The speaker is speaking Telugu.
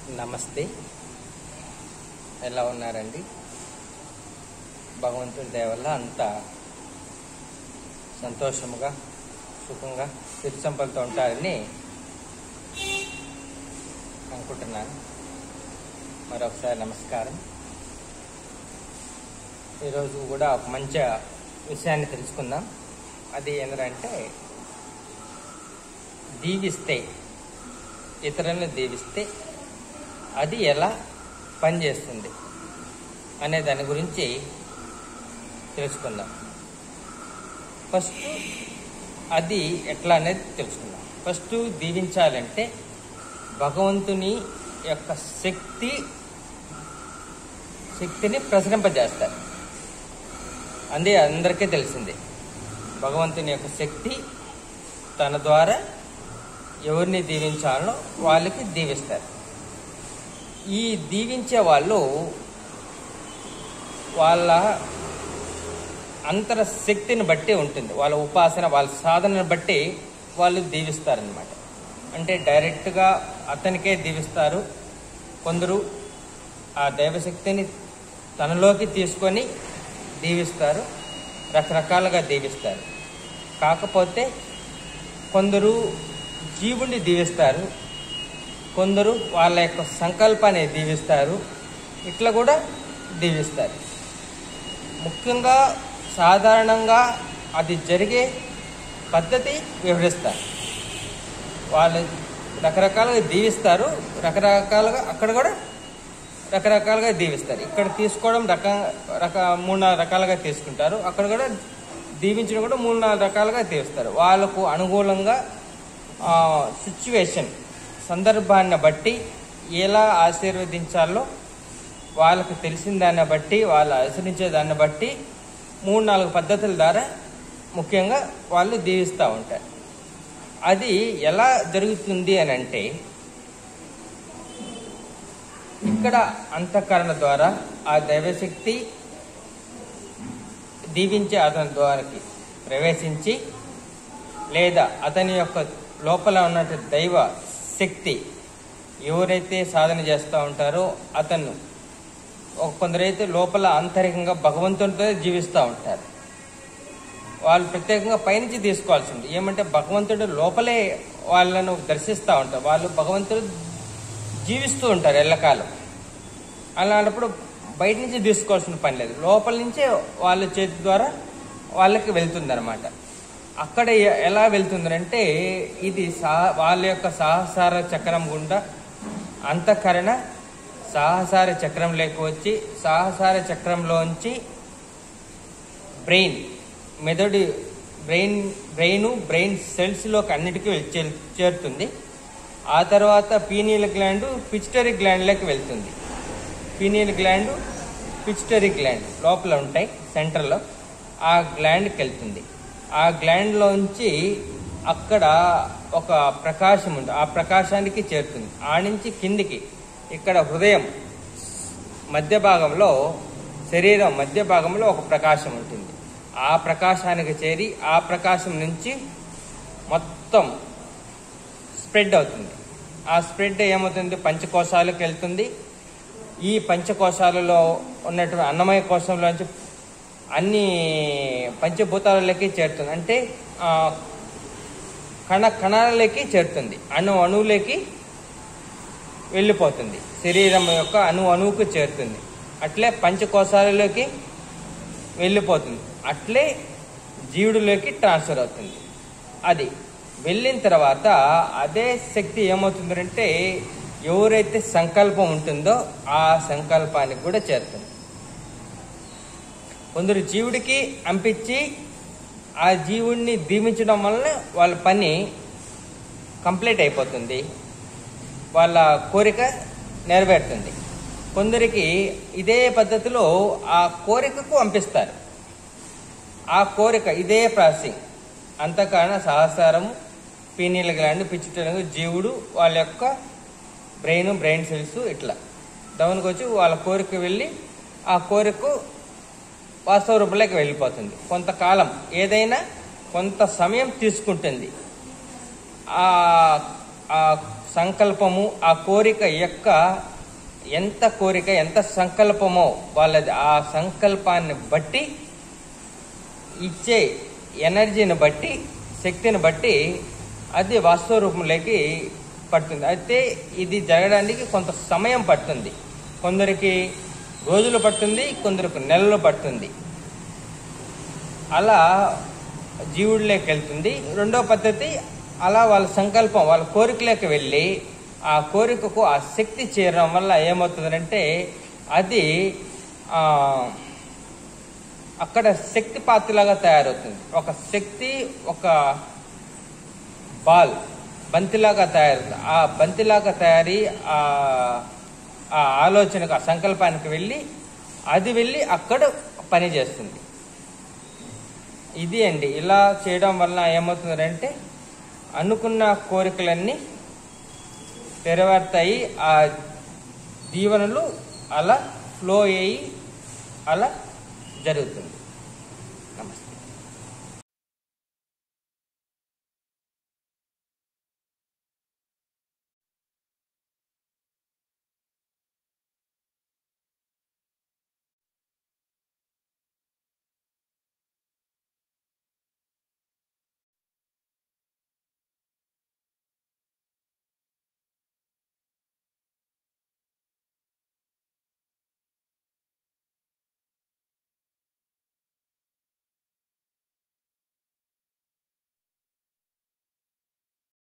నమస్తే ఎలా ఉన్నారండి భగవంతుడి దయ వల్ల అంతా సంతోషముగా సుఖంగా సిరి సంపదతో ఉంటారని అనుకుంటున్నాను మరొకసారి నమస్కారం ఈరోజు కూడా ఒక మంచి విషయాన్ని తెలుసుకుందాం అది ఏంటంటే దీవిస్తే ఇతరులను దీవిస్తే అది ఎలా పనిచేస్తుంది అనే దాని గురించి తెలుసుకుందాం ఫస్ట్ అది ఎట్లా అనేది తెలుసుకుందాం ఫస్ట్ దీవించాలంటే భగవంతుని యొక్క శక్తి శక్తిని ప్రసరింపజేస్తారు అందే అందరికీ తెలిసిందే భగవంతుని యొక్క శక్తి తన ద్వారా ఎవరిని దీవించాలో వాళ్ళకి దీవిస్తారు ఈ దీవించే వాళ్ళు వాళ్ళ అంతర శక్తిని బట్టి ఉంటుంది వాళ్ళ ఉపాసన వాళ్ళ సాధనను బట్టి వాళ్ళు దీవిస్తారనమాట అంటే డైరెక్ట్గా అతనికే దీవిస్తారు కొందరు ఆ దైవశక్తిని తనలోకి తీసుకొని దీవిస్తారు రకరకాలుగా దీవిస్తారు కాకపోతే కొందరు జీవుణ్ణి దీవిస్తారు కొందరు వాళ్ళ యొక్క సంకల్పాన్ని దీవిస్తారు ఇట్లా కూడా దీవిస్తారు ముఖ్యంగా సాధారణంగా అది జరిగే పద్ధతి వివరిస్తారు వాళ్ళు రకరకాలుగా దీవిస్తారు రకరకాలుగా అక్కడ కూడా రకరకాలుగా దీవిస్తారు ఇక్కడ తీసుకోవడం రక రక మూడు నాలుగు రకాలుగా తీసుకుంటారు అక్కడ కూడా దీవించడం కూడా మూడు నాలుగు రకాలుగా దీవిస్తారు వాళ్ళకు అనుకూలంగా సిచ్యువేషన్ సందర్భాన్ని బట్టి ఎలా ఆశీర్వదించాలో వాళ్ళకి తెలిసిన దాన్ని బట్టి వాళ్ళు ఆచరించే దాన్ని బట్టి మూడు నాలుగు పద్ధతుల ద్వారా ముఖ్యంగా వాళ్ళు దీవిస్తూ ఉంటారు అది ఎలా జరుగుతుంది అని అంటే ఇక్కడ అంతఃకరణ ద్వారా ఆ దైవశక్తి దీవించే అతని ద్వారాకి ప్రవేశించి లేదా అతని యొక్క లోపల ఉన్నట్టు దైవ శక్తి ఎవరైతే సాధన చేస్తూ ఉంటారో అతను కొందరైతే లోపల ఆంతరికంగా భగవంతునితో జీవిస్తూ ఉంటారు వాళ్ళు ప్రత్యేకంగా పైనుంచి తీసుకోవాల్సి ఉంది ఏమంటే భగవంతుడు లోపలే వాళ్ళను దర్శిస్తూ ఉంటారు వాళ్ళు భగవంతుడు జీవిస్తూ ఉంటారు ఎల్లకాలం అలాంటప్పుడు బయట నుంచి తీసుకోవాల్సిన పని లేదు లోపల నుంచే వాళ్ళ చేతి ద్వారా వాళ్ళకి వెళ్తుందన్నమాట అక్కడ ఎలా వెళ్తుందంటే ఇది సా వాళ్ళ యొక్క సహసార చక్రం గుండా అంతఃకరణ సహసార చక్రం లేక వచ్చి సహసార చక్రంలోంచి బ్రెయిన్ మెదడు బ్రెయిన్ బ్రెయిన్ బ్రెయిన్ సెల్స్లోకి అన్నిటికీ చే- చేరుతుంది ఆ తర్వాత పీనియల్ గ్లాండ్ పిచిటరీ గ్లాండ్లోకి వెళ్తుంది పీనియల్ గ్లాండ్ పిచిటరీ గ్లాండ్ లోపల ఉంటాయి సెంటర్లో ఆ గ్లాండ్కి వెళ్తుంది ఆ గ్లాండ్లోంచి అక్కడ ఒక ప్రకాశం ఉంది ఆ ప్రకాశానికి చేరుతుంది ఆ నుంచి కిందికి ఇక్కడ హృదయం మధ్య భాగంలో శరీరం మధ్య భాగంలో ఒక ప్రకాశం ఉంటుంది ఆ ప్రకాశానికి చేరి ఆ ప్రకాశం నుంచి మొత్తం స్ప్రెడ్ అవుతుంది ఆ స్ప్రెడ్ ఏమవుతుంది పంచకోశాలకు వెళ్తుంది ఈ పంచకోశాలలో ఉన్నటువంటి అన్నమయ కోశంలోంచి అన్ని పంచభూతాలలోకి చేరుతుంది అంటే ఆ, కణ కణాలలోకి చేరుతుంది అణు అణువులోకి వెళ్ళిపోతుంది శరీరం యొక్క అణు అణువుకు చేరుతుంది అట్లే పంచకోశాలలోకి వెళ్ళిపోతుంది అట్లే జీవుడిలోకి ట్రాన్స్ఫర్ అవుతుంది అది వెళ్ళిన తర్వాత అదే శక్తి ఏమవుతుందంటే ఎవరైతే సంకల్పం ఉంటుందో ఆ సంకల్పానికి కూడా చేరుతుంది కొందరు జీవుడికి అంపించి ఆ జీవుడిని దీవించడం వలన వాళ్ళ పని కంప్లీట్ అయిపోతుంది వాళ్ళ కోరిక నెరవేరుతుంది కొందరికి ఇదే పద్ధతిలో ఆ కోరికకు పంపిస్తారు ఆ కోరిక ఇదే ప్రాసెసింగ్ అంతకాన సహసారము పీనీల గ్లాండ్ పిచ్చుటను జీవుడు వాళ్ళ యొక్క బ్రెయిన్ బ్రెయిన్ సెల్స్ ఇట్లా డౌన్కి వచ్చి వాళ్ళ కోరిక వెళ్ళి ఆ కోరిక వాస్తవ రూపంలోకి వెళ్ళిపోతుంది కొంతకాలం ఏదైనా కొంత సమయం తీసుకుంటుంది ఆ ఆ సంకల్పము ఆ కోరిక యొక్క ఎంత కోరిక ఎంత సంకల్పమో వాళ్ళది ఆ సంకల్పాన్ని బట్టి ఇచ్చే ఎనర్జీని బట్టి శక్తిని బట్టి అది వాస్తవ రూపంలోకి పడుతుంది అయితే ఇది జరగడానికి కొంత సమయం పడుతుంది కొందరికి రోజులు పడుతుంది కొందరికి నెలలు పడుతుంది అలా జీవుడిలోకి వెళ్తుంది రెండో పద్ధతి అలా వాళ్ళ సంకల్పం వాళ్ళ కోరికలోకి వెళ్ళి ఆ కోరికకు ఆ శక్తి చేరడం వల్ల ఏమవుతుందంటే అది ఆ, అక్కడ శక్తి పాత్రలాగా తయారవుతుంది ఒక శక్తి ఒక బాల్ బంతిలాగా తయారవుతుంది ఆ బంతిలాగా తయారీ ఆ ఆ ఆలోచనకు ఆ సంకల్పానికి వెళ్ళి అది వెళ్ళి అక్కడ పని చేస్తుంది ఇది అండి ఇలా చేయడం వల్ల ఏమవుతుందంటే అనుకున్న కోరికలన్నీ నెరవేరుతాయి ఆ దీవెనలు అలా ఫ్లో అయ్యి అలా జరుగుతుంది